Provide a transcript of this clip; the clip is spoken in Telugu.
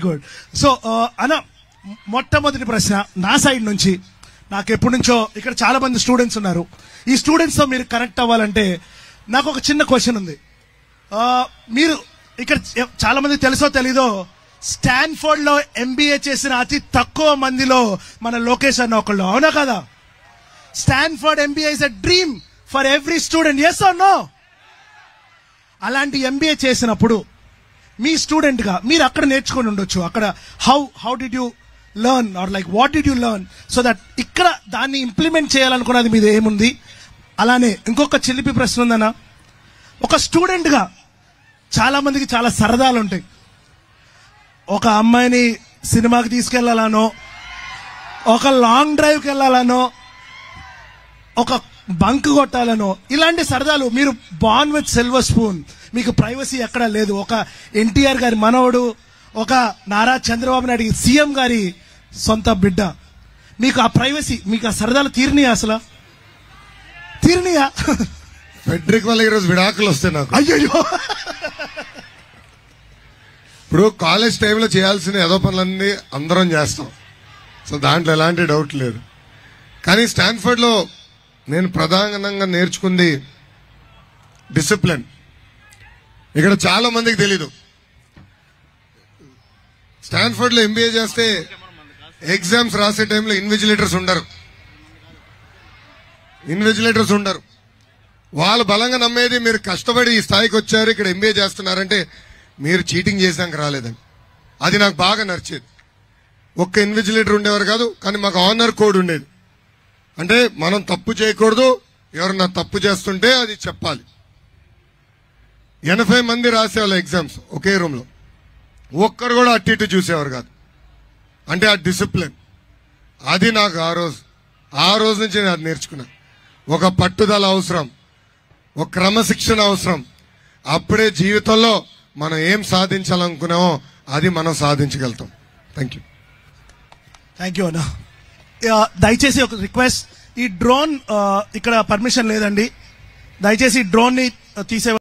గుడ్ సో అన్న మొట్టమొదటి ప్రశ్న నా సైడ్ నుంచి నాకు ఎప్పటి నుంచో ఇక్కడ చాలా మంది స్టూడెంట్స్ ఉన్నారు ఈ స్టూడెంట్స్ తో మీరు కనెక్ట్ అవ్వాలంటే నాకు ఒక చిన్న క్వశ్చన్ ఉంది ఆ, మీరు ఇక్కడ చ- చాలా మంది తెలుసో తెలీదో స్టాన్ఫోర్డ్ లో ఎంబీఏ చేసిన అతి తక్కువ మందిలో మన లోకేష్ అన్న ఒకళ్ళు అవునా కదా Stanford MBA is a dream for every student yes or no అలాంటి ఎంబీఏ చేసినప్పుడు మీ స్టూడెంట్ గా మీరు అక్కడ నేర్చుకొని ఉండొచ్చు అక్కడ how how did you learn or like what did you learn so that ఇక్కడ దాన్ని ఇంప్లిమెంట్ చేయాలనుకున్నది మీద ఏముంది అలానే ఇంకొక చిలిపి ప్రశ్న ఉందన్న ఒక స్టూడెంట్ గా చాలా మందికి చాలా సరదాలు ఉంటాయి ఒక అమ్మాయిని సినిమాకి తీసుకెళ్లాలనో ఒక లాంగ్ డ్రైవ్కి వెళ్ళాలనో ఒక బంక్ కొట్టాలనో ఇలాంటి సరదాలు మీరు బాన్ విత్ సిల్వర్ స్పూన్ మీకు ప్రైవసీ ఎక్కడా లేదు ఒక ఎన్టీఆర్ గారి మనవడు ఒక నారా చంద్రబాబు నాయుడు సీఎం గారి సొంత బిడ్డ మీకు ఆ ప్రైవసీ మీకు ఆ సరదాలు తీరినాయా అసలు తీరినాయా ఫెడ్రిక్ వల్ల ఈరోజు విడాకులు వస్తాయి నాకు అయ్యో ఇప్పుడు కాలేజ్ టైంలో చేయాల్సిన ఏదో పనులన్నీ అందరం చేస్తాం సో దాంట్లో ఎలాంటి డౌట్ లేదు కానీ స్టాన్ఫర్డ్ లో నేను ప్రధానంగా నేర్చుకుంది డిసిప్లిన్ ఇక్కడ చాలా మందికి తెలీదు స్టాన్ఫర్డ్ లో ఎంబీఏ చేస్తే ఎగ్జామ్స్ రాసే టైంలో ఇన్విజిలేటర్స్ ఉండరు ఇన్విజిలేటర్స్ ఉండరు వాళ్ళు బలంగా నమ్మేది మీరు కష్టపడి ఈ స్థాయికి వచ్చారు ఇక్కడ ఎంబీఏ చేస్తున్నారంటే మీరు చీటింగ్ చేసాక రాలేదని అది నాకు బాగా నచ్చేది ఒక్క ఇన్విజిలేటర్ ఉండేవారు కాదు కానీ మాకు ఆనర్ కోడ్ ఉండేది అంటే మనం తప్పు చేయకూడదు ఎవరన్నా తప్పు చేస్తుంటే అది చెప్పాలి ఎనభై మంది రాసేవాళ్ళు ఎగ్జామ్స్ ఒకే రూమ్ లో ఒక్కరు కూడా అటు ఇటు చూసేవారు కాదు అంటే ఆ డిసిప్లిన్ అది నాకు ఆ రోజు ఆ రోజు నుంచి నేను అది నేర్చుకున్నా ఒక పట్టుదల అవసరం ఒక క్రమశిక్షణ అవసరం అప్పుడే జీవితంలో మనం ఏం సాధించాలనుకున్నామో అది మనం సాధించగలుగుతాం థ్యాంక్ యూ థ్యాంక్ యూ అన్న ఆ, దయచేసి ఒక రిక్వెస్ట్ ఈ డ్రోన్ ఆ, ఇక్కడ పర్మిషన్ లేదండి దయచేసి డ్రోన్ ని తీసే